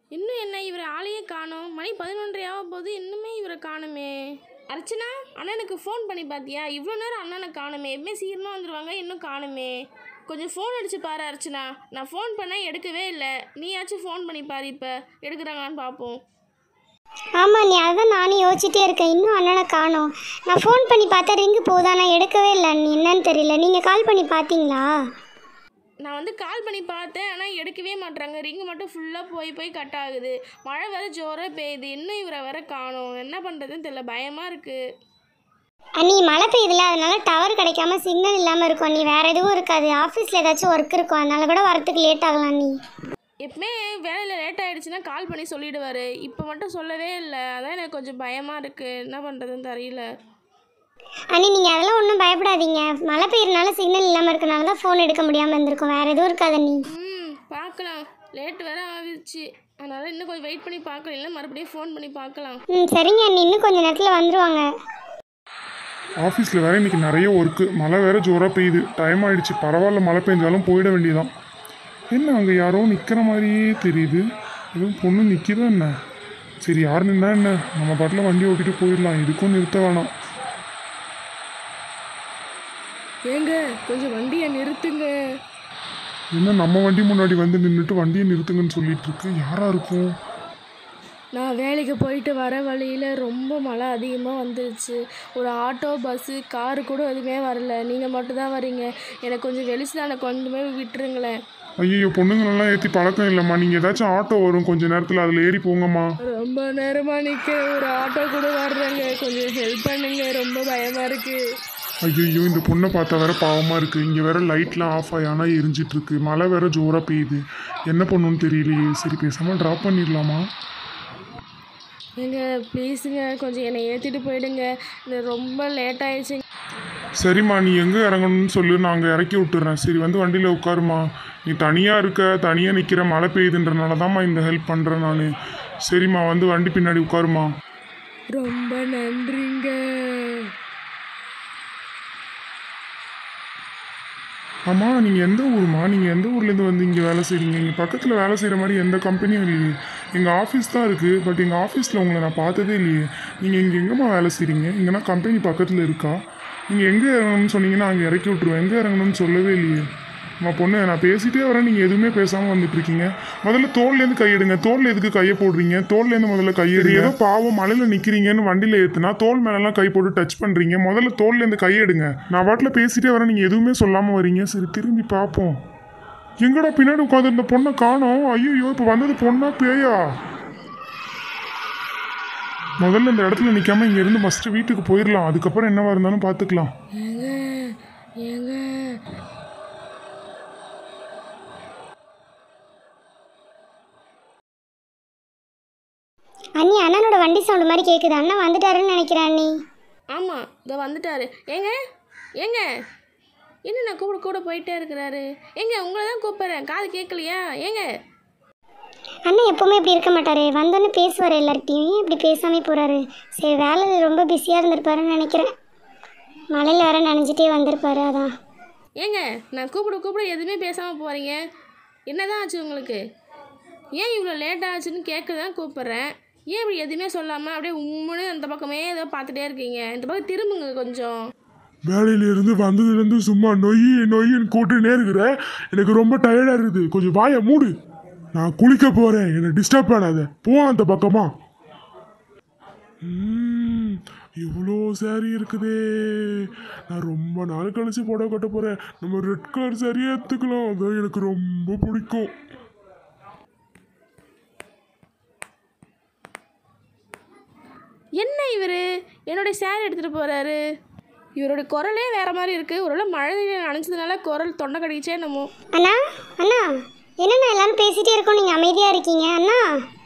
இன்னும் என்ன இவர் ஆளையே காணோம் மணி பதினொன்றரை ஆக போது இன்னுமே இவரை காணுமே அர்ச்சனா அண்ணனுக்கு ஃபோன் பண்ணி பார்த்தியா இவ்வளோ நேரம் அண்ணனை காணுமே எப்பவுமே சீக்கிரமாக வந்துடுவாங்க இன்னும் காணுமே கொஞ்சம் ஃபோன் அடிச்சு பாரு அர்ச்சனா நான் ஃபோன் பண்ணேன் எடுக்கவே இல்லை நீயாச்சும் ஃபோன் பண்ணி பாரு இப்போ எடுக்கிறாங்களான்னு பார்ப்போம் ஆமாம் நீ அதான் நானும் யோசிச்சுட்டே இருக்கேன் இன்னும் அண்ணனை காணோம் நான் ஃபோன் பண்ணி பார்த்தா ரிங்கு போதா நான் எடுக்கவே இல்லை நீ என்னன்னு தெரியல நீங்கள் கால் பண்ணி பார்த்தீங்களா நான் வந்து கால் பண்ணி பார்த்தேன் ஆனால் எடுக்கவே மாட்றாங்க ரிங்கு மட்டும் ஃபுல்லாக போய் போய் கட் ஆகுது மழை வேற ஜோராக பெய்யுது இன்னும் இவரை வேற காணோம் என்ன பண்ணுறதுன்னு தெரியல பயமாக இருக்குது அண்ணி மழை பெய்யுதுல அதனால டவர் கிடைக்காம சிக்னல் இல்லாமல் இருக்கும் நீ வேறு எதுவும் இருக்காது ஆஃபீஸில் ஏதாச்சும் ஒர்க் இருக்கும் அதனால கூட வரத்துக்கு லேட் ஆகலாம் நீ எப்பவுமே வேலையில் லேட் ஆகிடுச்சுன்னா கால் பண்ணி சொல்லிடுவார் இப்போ மட்டும் சொல்லவே இல்லை அதான் எனக்கு கொஞ்சம் பயமாக இருக்குது என்ன பண்ணுறதுன்னு தெரியல அண்ணி நீங்கள் அதெல்லாம் ஒன்றும் பயப்படாதீங்க மழை பெய்யறனால சிக்னல் இல்லாமல் இருக்கனால தான் ஃபோன் எடுக்க முடியாமல் இருந்திருக்கும் வேறு எதுவும் இருக்காது நீ ம் பார்க்கலாம் லேட் வேற ஆகிடுச்சு அதனால் இன்னும் கொஞ்சம் வெயிட் பண்ணி பார்க்கலாம் இல்லை மறுபடியும் ஃபோன் பண்ணி பார்க்கலாம் ம் சரிங்க அண்ணி இன்னும் கொஞ்சம் நேரத்தில் வந்துருவாங்க ஆஃபீஸில் வேற இன்னைக்கு நிறைய ஒர்க்கு மழை வேற ஜோராக பெய்யுது டைம் ஆயிடுச்சு பரவாயில்ல மழை பெஞ்சாலும் போயிட வேண்டியதான் என்ன அங்கே யாரோ நிற்கிற மாதிரியே தெரியுது எதுவும் பொண்ணு நிற்கிதா என்ன சரி யார் நின்னா என்ன நம்ம பாட்டில் வண்டி ஓட்டிட்டு போயிடலாம் இதுக்கும் நிறுத்த வேணாம் ஏங்க கொஞ்சம் வண்டியை நிறுத்துங்க என்ன நம்ம வண்டி முன்னாடி வந்து நின்றுட்டு வண்டியை நிறுத்துங்கன்னு சொல்லிட்டு இருக்கு யாரா இருக்கும் நான் வேலைக்கு போயிட்டு வர வழியில் ரொம்ப மழை அதிகமாக வந்துருச்சு ஒரு ஆட்டோ பஸ்ஸு காரு கூட எதுவுமே வரல நீங்கள் மட்டும்தான் வரீங்க எனக்கு கொஞ்சம் வெளிச்சில் கொண்டு போய் விட்டுருங்களேன் ஐயோ பொண்ணுங்களெல்லாம் ஏற்றி பழக்கம் இல்லைம்மா நீங்கள் ஏதாச்சும் ஆட்டோ வரும் கொஞ்ச நேரத்தில் அதில் ஏறி போங்கம்மா ரொம்ப நேரமாக நிற்க ஒரு ஆட்டோ கூட வர்றேங்க கொஞ்சம் ஹெல்ப் பண்ணுங்க ரொம்ப பயமாக இருக்குது ஐயோ இந்த பொண்ணை பார்த்தா வேற பாவமாக இருக்குது இங்கே வேற லைட்லாம் ஆஃப் ஆகி ஆனால் எரிஞ்சிட்டு இருக்கு மழை வேற ஜோராக பெய்யுது என்ன பண்ணணும்னு தெரியலையே சரி பேசாமல் ட்ராப் பண்ணிடலாமா ஏங்க ப்ளீஸுங்க கொஞ்சம் என்னை ஏற்றிட்டு போயிடுங்க இது ரொம்ப லேட் ஆயிடுச்சுங்க சரிம்மா நீ எங்கே இறங்கணும்னு சொல்லு நான் அங்கே இறக்கி விட்டுறேன் சரி வந்து வண்டியில் உட்காருமா நீ தனியாக இருக்க தனியாக நிற்கிற மழை பெய்யுதுன்றனால தான்மா இந்த ஹெல்ப் பண்ணுறேன் நான் சரிம்மா வந்து வண்டி பின்னாடி உட்காருமா ரொம்ப நன்றிங்க ஆமாம் நீங்கள் எந்த ஊருமா நீங்கள் எந்த ஊர்லேருந்து வந்து இங்கே வேலை செய்கிறீங்க இங்கே பக்கத்தில் வேலை செய்கிற மாதிரி எந்த கம்பெனியும் இல்லையே எங்கள் ஆஃபீஸ் தான் இருக்குது பட் எங்கள் ஆஃபீஸில் உங்களை நான் பார்த்ததே இல்லையே நீங்கள் இங்கே எங்கேம்மா வேலை செய்கிறீங்க இங்கேனா கம்பெனி பக்கத்தில் இருக்கா நீங்கள் எங்கே இறங்கணும்னு சொன்னீங்கன்னா அங்கே இறக்கி விட்ருவேன் எங்கே இறங்கணும்னு சொல்லவே இல்லையே அம்மா பொண்ணு நான் பேசிட்டே வரேன் நீங்கள் எதுவுமே பேசாமல் வந்துட்டு இருக்கீங்க முதல்ல தோல்லேருந்து கையெடுங்க தோல்ல எதுக்கு கையை போடுறீங்க தோல்லேருந்து முதல்ல கையெடுங்க ஏதோ பாவம் மலையில் நிற்கிறீங்கன்னு வண்டியில் ஏற்றுனா தோல் மேலெல்லாம் கை போட்டு டச் பண்ணுறீங்க முதல்ல தோல்லேருந்து கையெடுங்க நான் பாட்டில் பேசிட்டே வரேன் நீங்கள் எதுவுமே சொல்லாமல் வரீங்க சரி திரும்பி பார்ப்போம் எங்கடா பின்னாடி உட்காந்துருந்த பொண்ணை காணோம் ஐயோ இப்போ வந்தது பொண்ணா பேயா முதல்ல இந்த இடத்துல நிற்காம இங்கேருந்து ஃபஸ்ட்டு வீட்டுக்கு போயிடலாம் அதுக்கப்புறம் என்னவா இருந்தாலும் பார்த்துக்கலாம் ஏங்க ஏங்க அண்ணி அண்ணனோட வண்டி சவுண்டு மாதிரி கேட்குது அண்ணன் வந்துட்டாருன்னு நினைக்கிறேன் அண்ணி ஆமாம் இதோ வந்துட்டாரு ஏங்க ஏங்க என்ன நான் கூட கூட போயிட்டே இருக்கிறாரு ஏங்க உங்களை தான் கூப்பிட்றேன் காது கேட்கலையா ஏங்க அண்ணன் எப்பவுமே இப்படி இருக்க மாட்டாரு வந்தோன்னே பேசுவார் எல்லார்கிட்டையும் ஏன் இப்படி பேசாமே போகிறாரு சரி வேலையில் ரொம்ப பிஸியாக இருந்திருப்பாருன்னு நினைக்கிறேன் மழையில் வேற நனைஞ்சிட்டே வந்திருப்பாரு அதான் ஏங்க நான் கூப்பிட கூப்பிட எதுவுமே பேசாமல் போகிறீங்க என்னதான் ஆச்சு உங்களுக்கு ஏன் இவ்வளோ லேட் ஆச்சுன்னு கேட்க தான் கூப்பிட்றேன் ஏன் இப்படி எதுவுமே சொல்லாமல் அப்படியே உம்முன்னு அந்த பக்கமே ஏதோ பார்த்துட்டே இருக்கீங்க இந்த பக்கம் திரும்புங்க கொஞ்சம் வேலையிலேருந்து வந்ததுலேருந்து சும்மா நொய் நொய்ன்னு கூட்டுனே இருக்கிற எனக்கு ரொம்ப டயர்டாக இருக்குது கொஞ்சம் வாயை மூடு நான் குளிக்க போகிறேன் என்னை டிஸ்டர்ப் பண்ணாத போ அந்த பக்கமா ம், இவ்வளோ saree இருக்குதே நான் ரொம்ப நாள் கழிச்சு புடவை கட்ட போகிறேன் நம்ம ரெட் கலர் சாரியே எடுத்துக்கலாம் அதான் எனக்கு ரொம்ப பிடிக்கும் என்ன இவர் என்னுடைய சேர் எடுத்துகிட்டு போகிறாரு இவரோட குரலே வேறு மாதிரி இருக்குது ஒருவேளை மழையில் நனைஞ்சதுனால குரல் தொண்டை கடிச்சே என்னமோ அண்ணா அண்ணா என்னண்ணா எல்லாரும் பேசிட்டே இருக்கோம் நீங்கள் அமைதியாக இருக்கீங்க அண்ணா